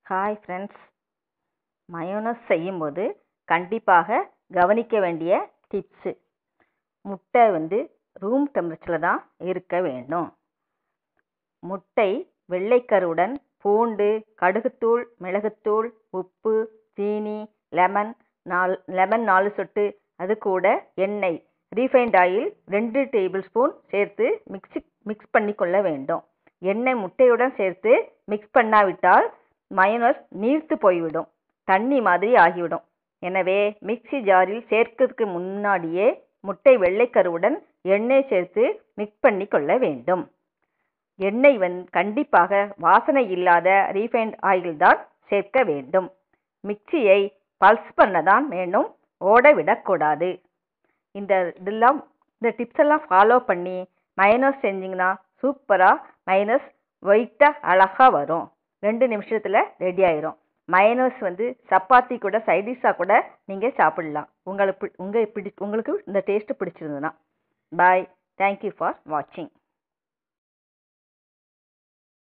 hi friends mayonnaise செய்யும்போது கண்டிப்பாக கவனிக்க வேண்டிய டிப்ஸு முட்டை வந்து ரூம் டெம்பரேச்சரில் தான் இருக்க வேண்டும் முட்டை வெள்ளைக்கருவுடன் பூண்டு கடுகுத்தூள் மிளகுத்தூள் உப்பு சீனி லெமன் நாலு லெமன் நாலு சொட்டு அது கூட எண்ணெய் ரீஃபைண்ட் ஆயில் ரெண்டு டேபிள் ஸ்பூன் சேர்த்து மிக்ஸி மிக்ஸ் பண்ணி கொள்ள வேண்டும் எண்ணெய் முட்டையுடன் சேர்த்து மிக்ஸ் பண்ணாவிட்டால் மயோனஸ் நீர்த்து போய்விடும் தண்ணி மாதிரி ஆகிவிடும் எனவே மிக்ஸி ஜாரில் சேர்க்கிறதுக்கு முன்னாடியே முட்டை வெள்ளைக்கருவுடன் எண்ணெய் சேர்த்து மிக்ஸ் பண்ணி கொள்ள வேண்டும் எண்ணெய் வந் கண்டிப்பாக வாசனை இல்லாத ரீஃபைண்ட் ஆயில் தான் சேர்க்க வேண்டும் மிக்சியை பல்ஸ் பண்ண தான் வேண்டும் ஓட விடக்கூடாது இந்த இதெல்லாம் இந்த டிப்ஸ் எல்லாம் ஃபாலோ பண்ணி மயனஸ் செஞ்சிங்கன்னா சூப்பராக மைனஸ் ஒயிட்டாக அழகாக வரும் ரெண்டு நிமிஷத்தில் ரெடி ஆயிரும் மயனஸ் வந்து சப்பாத்தி கூட சைடிஷாக கூட நீங்கள் சாப்பிடலாம் உங்களுக்கு உங்கள் பிடி உங்களுக்கு இந்த டேஸ்ட்டு பிடிச்சிருந்ததுன்னா பாய் தேங்க்யூ ஃபார் வாட்சிங்